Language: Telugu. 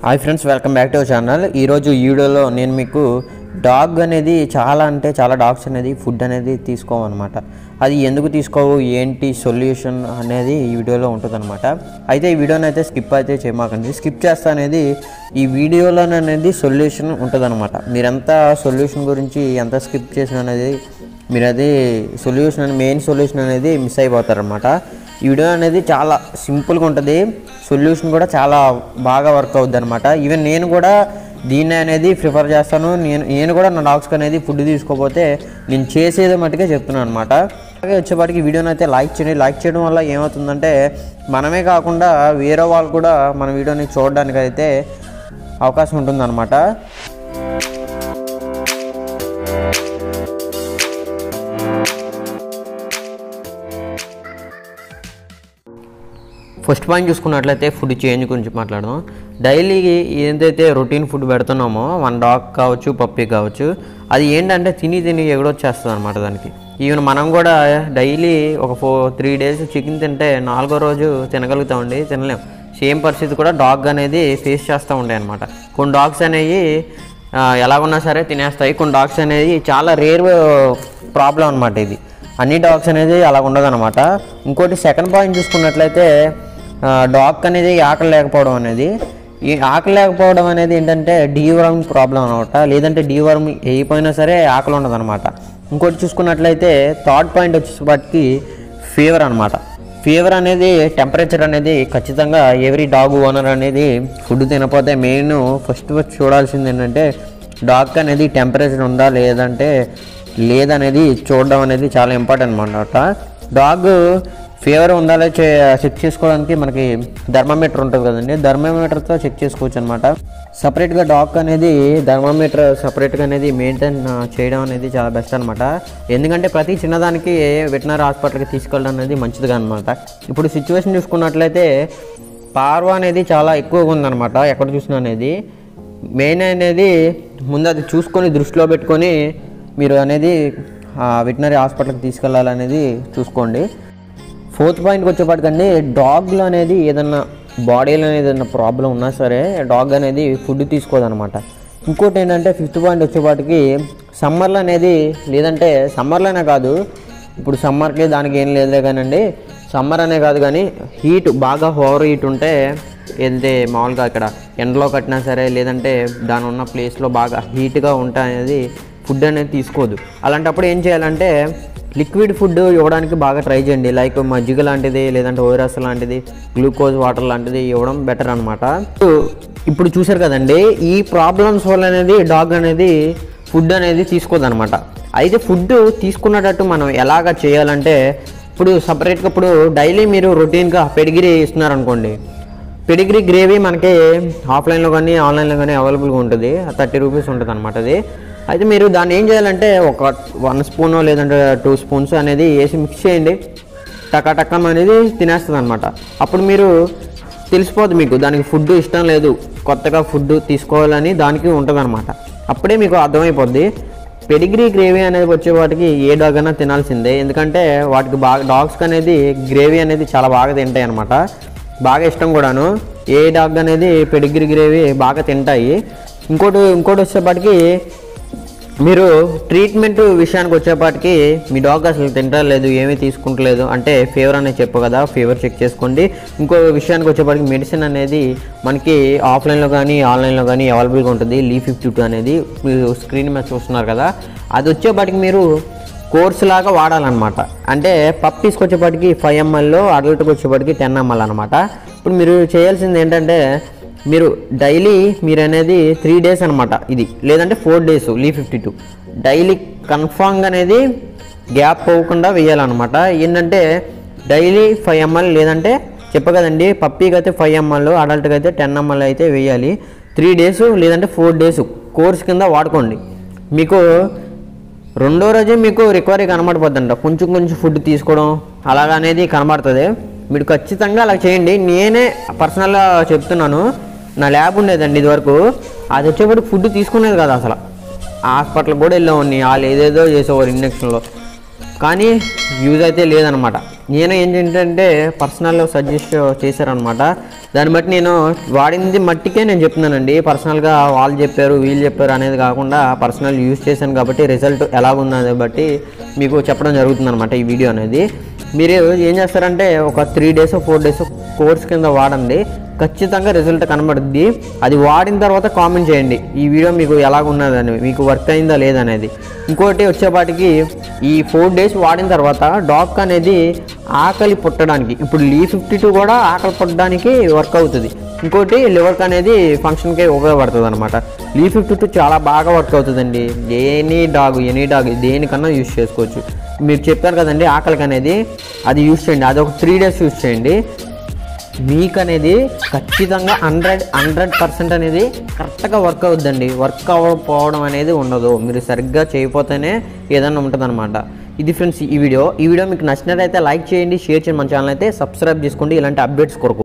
hi friends welcome back to our channel ఈరోజు ఈ వీడియోలో నేను మీకు డాగ్ అనేది చాలా అంటే చాలా డాగ్స్ అనేది ఫుడ్ అనేది తీసుకోవన్నమాట అది ఎందుకు తీసుకోవు ఏంటి సొల్యూషన్ అనేది ఈ వీడియోలో ఉంటుందన్నమాట అయితే ఈ వీడియోని అయితే స్కిప్ అయితే చేయమాకండి స్కిప్ చేస్తా అనేది ఈ వీడియోలో అనేది సొల్యూషన్ ఉంటుందన్నమాట మీరంతా సొల్యూషన్ గురించి ఎంత స్కిప్ చేసిన అనేది మీరు అది సొల్యూషన్ మెయిన్ సొల్యూషన్ అనేది మిస్ అయిపోతారనమాట ఈ వీడియో అనేది చాలా సింపుల్గా ఉంటుంది సొల్యూషన్ కూడా చాలా బాగా వర్క్ అవుద్ది అనమాట ఈవెన్ నేను కూడా దీన్ని అనేది ప్రిఫర్ చేస్తాను నేను నేను కూడా నా డాగ్స్కి అనేది ఫుడ్ తీసుకోకపోతే నేను చేసేది మట్టుకే చెప్తున్నాను అనమాట అలాగే వచ్చేపాటికి ఈ వీడియోని అయితే లైక్ చేయండి లైక్ చేయడం వల్ల ఏమవుతుందంటే మనమే కాకుండా వేరే వాళ్ళు కూడా మన వీడియోని చూడడానికి అయితే అవకాశం ఉంటుందన్నమాట ఫస్ట్ పాయింట్ చూసుకున్నట్లయితే ఫుడ్ చేంజ్ గురించి మాట్లాడదాం డైలీ ఏదైతే రొటీన్ ఫుడ్ పెడుతున్నామో వన్ డాగ్ కావచ్చు పప్పీ కావచ్చు అది ఏంటంటే తిని తిని ఎగడొచ్చేస్తుంది అనమాట దానికి ఈవెన్ మనం కూడా డైలీ ఒక ఫోర్ త్రీ డేస్ చికెన్ తింటే నాలుగో రోజు తినగలుగుతామండి తినలేం సేమ్ పరిస్థితి కూడా డాగ్ అనేది ఫేస్ చేస్తూ ఉంటాయి అనమాట కొన్ని డాగ్స్ అనేవి ఆ, ఎలాగున్నా సరే తినేస్తాయి కొన్ని డాగ్స్ అనేది చాలా రేర్ ప్రాబ్లం అనమాట ఇది అన్ని డాగ్స్ అనేది అలా ఉండదన్నమాట ఇంకోటి సెకండ్ పాయింట్ చూసుకున్నట్లయితే డాగ్ అనేది ఆకలి లేకపోవడం అనేది ఈ ఆకలి లేకపోవడం అనేది ఏంటంటే డీవర్మ్ ప్రాబ్లం అనమాట లేదంటే డీవర్మ్ అయిపోయినా సరే ఆకలి ఉండదు అనమాట ఇంకోటి చూసుకున్నట్లయితే థర్డ్ పాయింట్ వచ్చేసరికి ఫీవర్ అనమాట ఫీవర్ అనేది టెంపరేచర్ అనేది ఖచ్చితంగా ఎవ్రీ డాగ్ ఓనర్ అనేది ఫుడ్ తినకపోతే మెయిన్ ఫస్ట్ ఫస్ట్ చూడాల్సింది ఏంటంటే డాగ్ అనేది టెంపరేచర్ ఉందా లేదంటే లేదనేది చూడడం అనేది చాలా ఇంపార్టెంట్ అనమాట డాగ్ ఫీవర్ ఉందా లేదా చే- చెక్ చేసుకోవడానికి మనకి థర్మామీటర్ ఉంటుంది కదండి థర్మామీటర్తో చెక్ చేసుకోవచ్చు అనమాట సపరేట్గా డాగ్ అనేది థర్మామీటర్ సపరేట్గా అనేది మెయింటైన్ చేయడం అనేది చాలా బెస్ట్ అనమాట ఎందుకంటే ప్రతి చిన్నదానికి వెటనరీ హాస్పిటల్కి తీసుకెళ్ళడం అనేది మంచిదిగా అనమాట ఇప్పుడు సిచ్యువేషన్ చూసుకున్నట్లయితే పార్వ అనేది చాలా ఎక్కువగా ఉందన్నమాట ఎక్కడ చూసినా అనేది మెయిన్ అనేది ముందు అది చూసుకొని దృష్టిలో పెట్టుకొని మీరు అనేది వెటనరీ హాస్పిటల్కి తీసుకెళ్ళాలనేది చూసుకోండి ఫోర్త్ పాయింట్కి వచ్చేప్పటికండి డాగ్లో అనేది ఏదన్నా బాడీలో ఏదైనా ప్రాబ్లం ఉన్నా సరే డాగ్ అనేది ఫుడ్ తీసుకోదన్నమాట ఇంకోటి ఏంటంటే ఫిఫ్త్ పాయింట్ వచ్చేపాటికి సమ్మర్లో అనేది లేదంటే సమ్మర్లోనే కాదు ఇప్పుడు సమ్మర్కి దానికి ఏం లేదులే కానండి సమ్మర్ అనే కాదు కానీ హీట్ బాగా ఓవర్ హీట్ ఉంటే వెళ్తే మామూలుగా ఇక్కడ ఎండలో కట్టినా సరే లేదంటే దాని ఉన్న ప్లేస్లో బాగా హీట్గా ఉంటా అనేది ఫుడ్ అనేది తీసుకోదు అలాంటప్పుడు ఏం చేయాలంటే లిక్విడ్ ఫుడ్ ఇవ్వడానికి బాగా ట్రై చేయండి లైక్ మజ్జిగ లాంటిది లేదంటే ఓరస్ లాంటిది గ్లూకోజ్ వాటర్ లాంటిది ఇవ్వడం బెటర్ అనమాట ఇప్పుడు చూసారు కదండి ఈ ప్రాబ్లమ్స్ వల్ల అనేది డాగ్ అనేది ఫుడ్ అనేది తీసుకోదన్నమాట అయితే ఫుడ్ తీసుకునేటట్టు మనం ఎలాగ చేయాలంటే ఇప్పుడు సపరేట్గా ఇప్పుడు డైలీ మీరు రొటీన్గా పెడిగిరి ఇస్తున్నారనుకోండి పెడిగ్రీ గ్రేవీ మనకి ఆఫ్లైన్లో కానీ ఆన్లైన్లో కానీ అవైలబుల్గా ఉంటుంది థర్టీ రూపీస్ ఉంటుంది అనమాట అది అయితే మీరు దాన్ని ఏం చేయాలంటే ఒక వన్ స్పూన్ లేదంటే టూ స్పూన్స్ అనేది వేసి మిక్స్ చేయండి టకా టక్కం అనేది తినేస్తుంది అనమాట అప్పుడు మీరు తెలిసిపోదు మీకు దానికి ఫుడ్ ఇష్టం లేదు కొత్తగా ఫుడ్ తీసుకోవాలని దానికి ఉంటుంది అప్పుడే మీకు అర్థమైపోద్ది పెడిగ్రీ గ్రేవీ అనేది వచ్చే వాటికి ఏ డాగ్ అయినా తినాల్సిందే ఎందుకంటే వాటికి బాగా డాగ్స్కి అనేది గ్రేవీ అనేది చాలా బాగా తింటాయి అనమాట బాగా ఇష్టం కూడాను ఏ డాగ్ అనేది పెడిగ్రీ గ్రేవీ బాగా తింటాయి ఇంకోటి ఇంకోటి వచ్చేపాటికి మీరు ట్రీట్మెంట్ విషయానికి వచ్చేపాటికి మీ డాగ్ అసలు తింటలేదు ఏమీ తీసుకుంటలేదు అంటే ఫీవర్ అనేది చెప్పు కదా ఫీవర్ చెక్ చేసుకోండి ఇంకో విషయానికి వచ్చేపాటికి మెడిసిన్ అనేది మనకి ఆఫ్లైన్లో కానీ ఆన్లైన్లో కానీ అవైలబుల్గా ఉంటుంది లీ ఫిఫ్టీ టూ అనేది మీరు స్క్రీన్ మీద చూస్తున్నారు కదా అది వచ్చేపాటికి మీరు కోర్స్ లాగా వాడాలన్నమాట అంటే పప్పీస్కి వచ్చేపాటికి ఫైవ్ ఎంఎల్లో అడల్ట్కి వచ్చేపాటికి టెన్ ఎంఎల్ అనమాట ఇప్పుడు మీరు చేయాల్సింది ఏంటంటే మీరు డైలీ మీరు అనేది త్రీ డేస్ అనమాట ఇది లేదంటే ఫోర్ డేస్ లీ ఫిఫ్టీ టూ డైలీ కన్ఫామ్గా అనేది గ్యాప్ పోకుండా వేయాలన్నమాట ఏంటంటే డైలీ ఫైవ్ ఎంఎల్ లేదంటే చెప్ప కదండి పప్పీకి అయితే ఫైవ్ ఎంఎల్ అడల్ట్కి అయితే టెన్ ఎంఎల్ అయితే వేయాలి త్రీ డేస్ లేదంటే ఫోర్ డేస్ కోర్స్ కింద వాడుకోండి మీకు రెండో రోజే మీకు రికవరీ కనబడిపోద్దంట కొంచెం కొంచెం ఫుడ్ తీసుకోవడం అలాగ అనేది కనబడుతుంది మీరు ఖచ్చితంగా అలా చేయండి నేనే పర్సనల్గా చెప్తున్నాను నా ల్యాబ్ ఉండేదండి ఇదివరకు అది వచ్చేప్పుడు ఫుడ్ తీసుకునేది కదా అసలు హాస్పిటల్ కూడా వెళ్ళేవాడిని వాళ్ళు ఏదేదో చేసేవారు ఇంజక్షన్లో కానీ యూజ్ అయితే లేదనమాట నేను ఏంటంటే పర్సనల్ సజెస్ట్ చేశారనమాట దాన్ని బట్టి నేను వాడింది మట్టికే నేను చెప్తున్నానండి పర్సనల్గా వాళ్ళు చెప్పారు వీళ్ళు చెప్పారు అనేది కాకుండా పర్సనల్ యూజ్ చేశాను కాబట్టి రిజల్ట్ ఎలాగుందని బట్టి మీకు చెప్పడం జరుగుతుంది అనమాట ఈ వీడియో అనేది మీరు ఏం చేస్తారంటే ఒక three days four days course కింద వాడండి ఖచ్చితంగా రిజల్ట్ కనబడుద్ది అది వాడిన తర్వాత కామెంట్ చేయండి ఈ వీడియో మీకు ఎలాగున్నదని మీకు వర్క్ అయిందా లేదనేది ఇంకోటి వచ్చేపాటికి ఈ ఫోర్ డేస్ వాడిన తర్వాత డాక్ అనేది ఆకలి పుట్టడానికి ఇప్పుడు లీ ఫిఫ్టీ టూ కూడా ఆకలి పుట్టడానికి వర్క్ అవుతుంది ఇంకోటి లివర్క్ అనేది ఫంక్షన్కి ఉపయోగపడుతుంది అనమాట లీ ఫిఫ్టీ టూ చాలా బాగా వర్క్ అవుతుందండి ఎనీ డాగ్ ఎనీ డాగ్ దేనికన్నా యూస్ చేసుకోవచ్చు మీరు చెప్పారు కదండి ఆకలికి అనేది అది యూస్ చేయండి అది ఒక త్రీ డేస్ యూస్ చేయండి మీకు అనేది ఖచ్చితంగా హండ్రెడ్ హండ్రెడ్ పర్సెంట్ అనేది కరెక్ట్గా వర్క్ అవుద్దండి వర్క్ అవ్వకపోవడం అనేది ఉండదు మీరు సరిగ్గా చేయకపోతేనే ఏదైనా ఉంటుందన్నమాట ఇది ఫ్రెండ్స్ ఈ వీడియో ఈ వీడియో మీకు నచ్చినట్లయితే లైక్ చేయండి షేర్ చేయండి మన ఛానల్ అయితే సబ్స్క్రైబ్ చేసుకోండి ఇలాంటి అప్డేట్స్ కొరకు